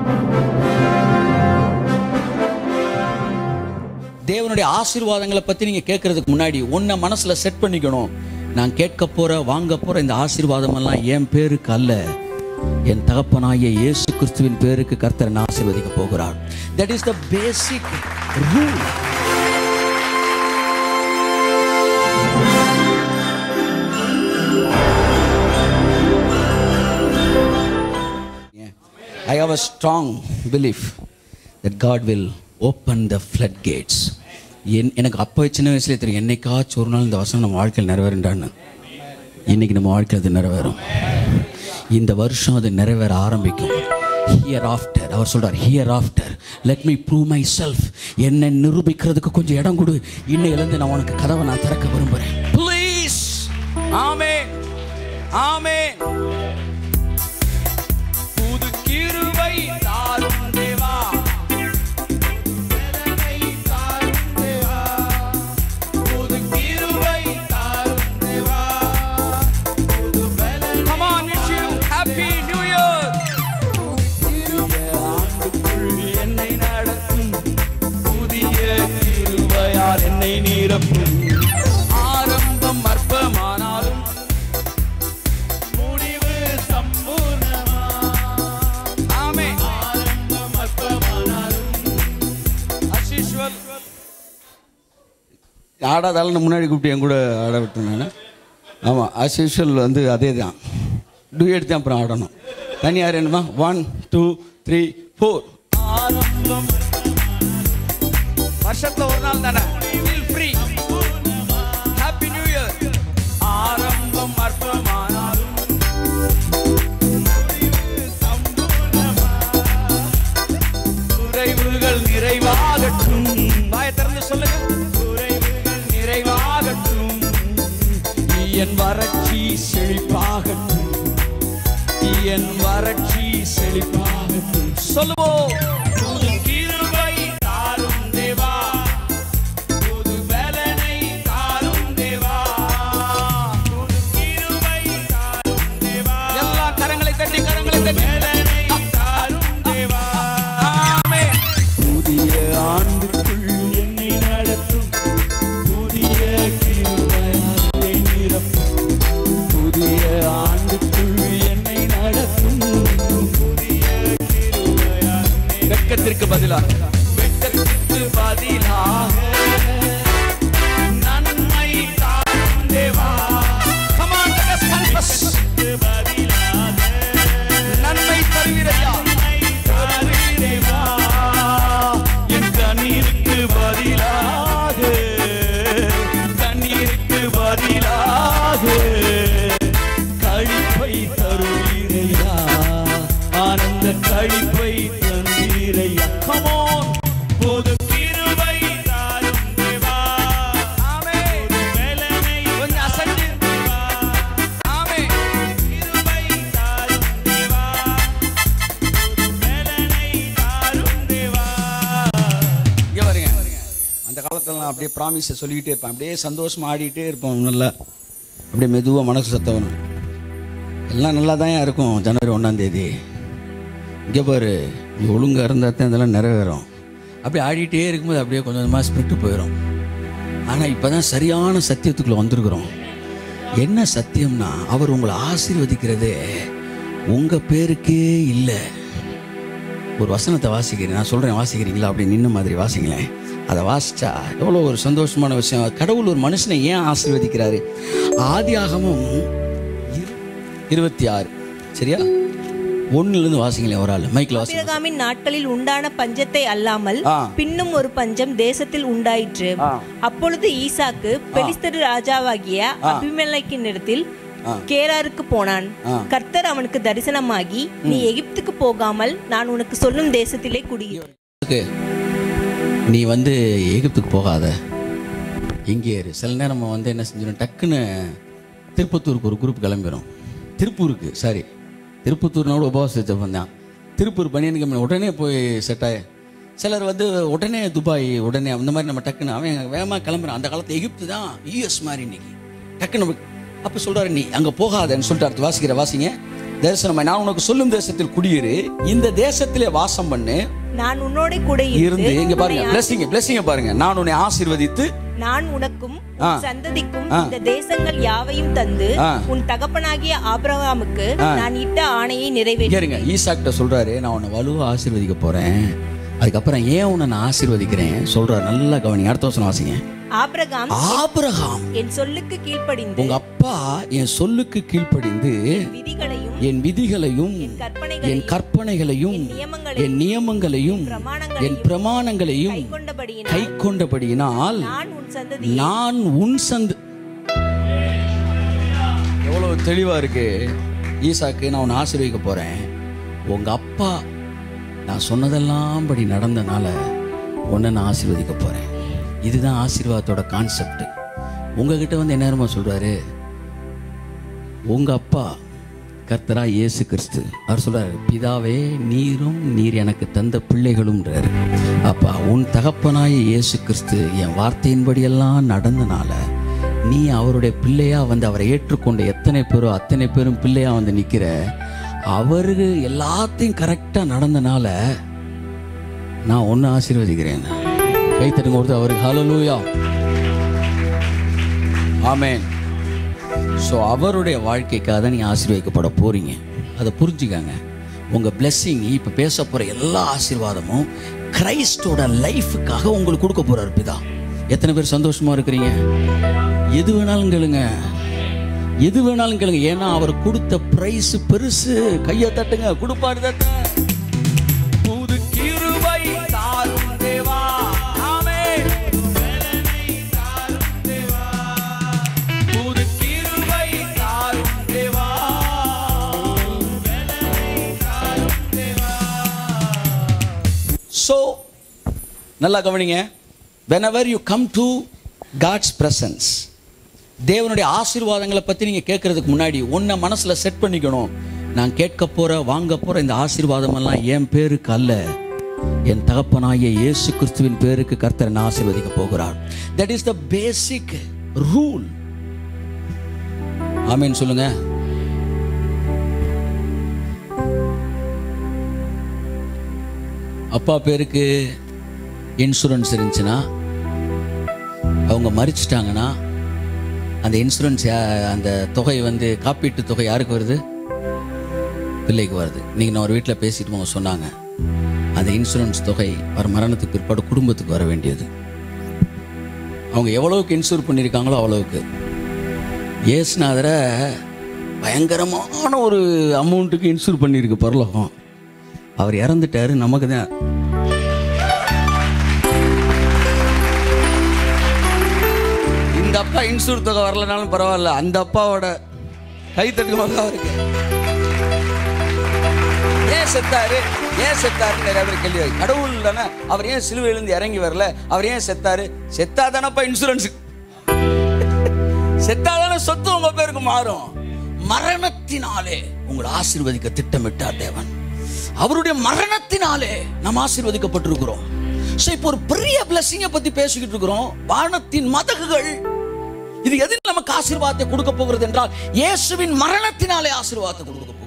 தேவனுடைய ஆசீர்வாதங்களை பத்தி நீங்க கேட்கறதுக்கு முன்னாடி ஒன்ன மனசுல செட் பண்ணிக்கணும் நான் கேட்க போற வாங்க போற இந்த ஆசீர்வாதம் எல்லாம் என் பேருக்கு அல்ல என் தகப்பனாகிய இயேசு கிறிஸ்துவின் பேருக்கு கர்த்தர் என்னை ஆசீர்வதிக்க போகிறார் that is the basic rule I have a strong belief that God will open the floodgates. என் எனக்கு அப்போ சின்ன வயசுல தெரியும் என்னைக்காச்சும் ஒரு நாள் இந்த வசனம் நம்ம வாழ்க்கையில் நிறைவேறுண்டான்னு இன்னைக்கு நம்ம வாழ்க்கையில் அது நிறைவேறும் இந்த வருஷம் அது நிறைவேற ஆரம்பிக்கும் ஹியர் ஆஃப்டர் அவர் சொல்றார் hereafter let me prove myself என்னை நிரூபிக்கிறதுக்கு கொஞ்சம் இடம் கொடு இன்னையிலேருந்து நான் உனக்கு கதவை நான் திறக்க விரும்புகிறேன் ப்ளீஸ் ஆமே ஆமே புது கிருபை தாரும் தேவா பலனை தாரும் தேவா. புது கிருபை தாரும் தேவா. புது பலனை Come on, wish you happy new year. புதிய ஆண்டுக்குள் என்னை நடத்தும் புதிய கிருபையால் என்னை நிரப்பும் ஆரம்பம் அற்பமானாலும் முடிவு சம்பூர்ணமா ஆமே ஆரம்பம் அற்பமானாலும் அசிஷ்வல் ஆடாதாலும் முன்னாடி கூப்பிட்டு என் கூட ஆட விட்டேன் நான் ஆமாம் as usual வந்து அதே தான் டூயட் தான் அப்புறம் ஆடணும் தனியார் என்னமா ஒன் டூ த்ரீ ஃபோர் ஆரம்பம் வருஷத்துல ஒரு நாள் தானே feel free happy new year ஆரம்பம் அற்பமானாலும் குறைவுகள் நிறைவாகட்டும் வாய திறந்து சொல்லுங்க குறைவுகள் நிறைவாகட்டும் என் வறட்சி செழிப்பாகட்டும் என் வறட்சி செழிப்பாகட்டும் சொல்லுவோம் புது கிருபை தாரும் தேவா புது பலனை தாரும் தேவா புது கிருபை தாரும் தேவா எல்லா கரங்களை தட்டி கரங்களை தட்டி பலனை தாரும் தேவா ஆமென் புதிய ஆண்டுக்குள் என்னை நடத்தும் புதிய கிருபையாலே நிரப்பும் புதிய ஆண்டுக்குள் என்னை நடத்தும் புதிய கிருபையாலே வெட்கத்திற்கு பதிலாக வெட்கத்திற்கு பதிலாக நன்மை தாரும் தேவா Come on, let us confess. நன்மை தருகிறையா தருகிறேவா என் கண்ணீருக்கு பதிலாக கண்ணீருக்கு பதிலாக கழிப்பை தருகிறையா ஆனந்த கழிப்பை தந்தீரையா கமோன் போது கிருபை தாரும் தேவா ஆமென் மேலனை கொஞ்சம் அசைஞ்சு ஆமென் கிருபை தாரும் தேவா மேலனை தாரும் தேவா இங்க பாருங்க அந்த காலத்துல நான் அப்படியே ப்ராமிஸை சொல்லிக்கிட்டே இருப்பேன் அப்படியே சந்தோஷமா ஆடிட்டே இருப்போம் நல்லா அப்படியே மெதுவாக மனசு சத்தவன் எல்லாம் நல்லா தான் இருக்கும் ஜனவரி ஒன்றாம் தேதி இங்கே பாரு நீ ஒழுங்காக இருந்தால் தான் இதெல்லாம் நிறைவேறும் அப்படியே ஆடிட்டே இருக்கும்போது அப்படியே கொஞ்சம் கொஞ்சமாக ஸ்பிரிட்டு போயிடும் ஆனால் இப்போ தான் சரியான சத்தியத்துக்குள்ளே வந்திருக்கிறோம் என்ன சத்தியம்னா அவர் உங்களை ஆசீர்வதிக்கிறதே உங்கள் பேருக்கே இல்லை ஒரு வசனத்தை வாசிக்கிறேன் நான் சொல்கிறேன் வாசிக்கிறீங்களா அப்படி நின்ன மாதிரி வாசிங்களேன் அதை வாசிச்சா எவ்வளோ ஒரு சந்தோஷமான விஷயம் கடவுள் ஒரு மனுஷனை ஏன் ஆசீர்வதிக்கிறாரு ஆதியாகமும் இரு- இருபத்தி ஆறு சரியா ஒன்னுலேருந்து வாசிங்களேன் ஒரு ஆள் மைக்கில் வாசி ஆபிரகாமின் நாட்களில் உண்டான பஞ்சத்தை அல்லாமல் ஆ. பின்னும் ஒரு பஞ்சம் தேசத்தில் உண்டாயிற்று ஆ. அப்பொழுது ஈசாக்கு பெலிஸ்தர் ராஜாவாகிய அபிமெலைக்கின் இடத்தில் கேராருக்கு போனான் கர்த்தர் அவனுக்கு தரிசனமாகி நீ எகிப்துக்கு போகாமல் நான் உனக்கு சொல்லும் தேசத்திலே குடியிரு ஓகே. நீ வந்து எகிப்துக்கு போகாத இங்கே இரு சில நேரம் நம்ம வந்து என்ன செஞ்சிடும் டக்குன்னு திருப்பத்தூருக்கு ஒரு குரூப் கிளம்பிடும் திருப்பூருக்கு சாரி திருப்பத்தூர்னோட உபவாச ஜபம் தான் திருப்பூர் பனியன் கம்பெனி உடனே போய் செட் ஆகி சிலர் வந்து உடனே துபாய் உடனே அந்த மாதிரி நம்ம டக்குன்னு அவன் வேகமாக கிளம்புறான் அந்த காலத்து எகிப்து தான் யூஎஸ் மாதிரி இன்னைக்கு டக்குன்னு நம்ம அப்போ சொல்கிறாரு நீ அங்கே போகாதன்னு சொல்லிட்டு அடுத்து வாசிக்கிற வாசிங்க தரிசனமாய் நான் உனக்கு சொல்லும் தேசத்தில் குடியிரு இந்த தேசத்திலே வாசம் பண்ணு நான் உன்னோட கூட இருந்து இங்க பாருங்க உன்னை பிளஸிங்க பிளஸிங்க பாருங்க நான் உன்னை ஆசீர்வதித்து நான் உனக்கும் ஆ. உன் சந்ததிக்கும் ஆ. இந்த தேசங்கள் யாவையும் தந்து ஆ. உன் தகப்பனாகிய ஆபிரகாமுக்கு நான் இட்ட ஆணையை நிறைவேற்றி கேருங்க ஈசாக்கிட்ட சொல்றாரு நான் உன்னை வலுவா ஆசீர்வதிக்க போறேன் அதுக்கப்புறம் ஏன் உன்னை நான் ஆசீர்வதிக்கிறேன் சொல்றாரு நல்லா கவனிங்க அடுத்த வருஷம் வாசிங்க ஆபிரகாம் ஆபிரகாம் என் சொல்லுக்கு கீழ்ப்படிந்து உங்க அப்பா என் சொல்லுக்கு கீழ்ப்படிந்து விதிகளையும் என் விதிகளையும் என் கற்பனைகளையும் என் கற்பனைகளையும் என் நியமங்களையும் என் நியமங்களையும் பிரமாணங்களையும் என் பிரமாணங்களையும் கைக்கொண்டபடியினால் கை கொண்டபடியினால் நான் உன் சந்ததி நான் உன் சந்து எவ்வளவு தெளிவா இருக்கு ஈசாக்கு நான் உன்னை ஆசீர்வதிக்க போறேன் உங்க அப்பா நான் சொன்னதெல்லாம் படி நடந்தனால உன்னை நான் ஆசீர்வதிக்க போறேன் இதுதான் ஆசீர்வாதத்தோட கான்செப்ட் உங்ககிட்ட வந்து என்ன நேரமா சொல்றாரு உங்க அப்பா கர்த்தரா இயேசு கிறிஸ்து அவர் சொல்றாரு பிதாவே நீரும் நீர் எனக்கு தந்த பிள்ளைகளும்ன்றாரு அப்பா உன் தகப்பனாய இயேசு கிறிஸ்து என் வார்த்தையின்படியெல்லாம் நடந்தனால நீ அவருடைய பிள்ளையா வந்து அவரை ஏற்றுக்கொண்ட எத்தனை பேரோ அத்தனை பேரும் பிள்ளையா வந்து நிக்கிற அவரு எல்லாத்தையும் கரெக்டா நடந்தனால நான் ஒன்னு ஆசீர்வதிக்கிறேன் கை தட்டுங்க ஒருத்தர் அவருக்கு ஹalleluya ஆமென் ஸோ அவருடைய வாழ்க்கைக்காக தான் நீங்கள் ஆசீர்வதிக்கப்பட போறீங்க அதை புரிஞ்சுக்கங்க உங்கள் blessing இப்போ பேச போகிற எல்லா ஆசீர்வாதமும் கிரைஸ்டோட லைஃபுக்காக உங்களுக்கு கொடுக்க போறாரு பிதா எத்தனை பேர் சந்தோஷமா இருக்கிறீங்க எது வேணாலும் கேளுங்க எது வேணாலும் கேளுங்க ஏன்னா அவர் கொடுத்த பிரைஸ் பெருசு கையை தட்டுங்க கொடுப்பாரு தட்ட புது கிருபை தாரும் தேவா ஆமென் புது கிருபை தாரும் தேவா ஸோ நல்லா கவனிங்க whenever you come to God's presence தேவனுடைய ஆசீர்வாதங்களை பற்றி நீங்கள் கேட்கறதுக்கு முன்னாடி ஒன்றை மனசில் செட் பண்ணிக்கணும் நான் கேட்க போகிற வாங்க போகிற இந்த ஆசீர்வாதமெல்லாம் என் பேருக்கு அல்ல என் தகப்பனாகிய இயேசு கிறிஸ்துவின் பேருக்கு கர்த்தர் என்னை ஆசீர்வதிக்க போகிறார் that is the basic rule ஆமீன் சொல்லுங்க அப்பா பேருக்கு இன்சூரன்ஸ் இருந்துச்சுன்னா அவங்க மறிச்சிட்டாங்கன்னா அந்த இன்சூரன்ஸ் அந்த தொகை வந்து காப்பீட்டு தொகை யாருக்கு வருது பிள்ளைக்கு வருது நீங்கள் நான் ஒரு வீட்டில் பேசிட்டு போங்க சொன்னாங்க அந்த இன்சூரன்ஸ் தொகை வர மரணத்துக்கு பிற்பாடு குடும்பத்துக்கு வர வேண்டியது அவங்க எவ்வளவுக்கு இன்சூர் பண்ணியிருக்காங்களோ அவ்வளவுக்கு ஏசுநாதரை பயங்கரமான ஒரு அமௌண்ட்டுக்கு இன்சூர் பண்ணியிருக்கு பரலோகம் அவர் இறந்துட்டாரு நமக்கு தான் இந்த அப்பா இன்சூர் தொகை வரலனாலும் பரவாயில்ல அந்த அப்பாவோட கைத்தட்டு மகா இருக்கு ஏன் செத்தாரு ஏன் செத்தாருன்னு நிறைய பேர் கேள்வி வைக்க- கடவுள் தானே அவர் ஏன் சிலுவையிலிருந்து இறங்கி வரல அவர் ஏன் செத்தாரு செத்தாதானப்பா இன்சூரன்ஸ் செத்தாதானே சொத்து உங்க பேருக்கு மாறும் மரணத்தினாலே உங்களை ஆசீர்வதிக்க திட்டமிட்டார் தேவன் அவருடைய மரணத்தினாலே நாம் ஆசீர்வதிக்கப்பட்டிருக்கிறோம் ஸோ இப்போ ஒரு பெரிய பிளஸிங்கை பத்தி பேசிக்கிட்டு இருக்கிறோம் வானத்தின் மதகுகள் இது எதில் நமக்கு ஆசீர்வாதத்தை கொடுக்க போகிறது என்றால் இயேசுவின் மரணத்தினாலே ஆசீர்வாதத்தை கொடுக்க போகிறது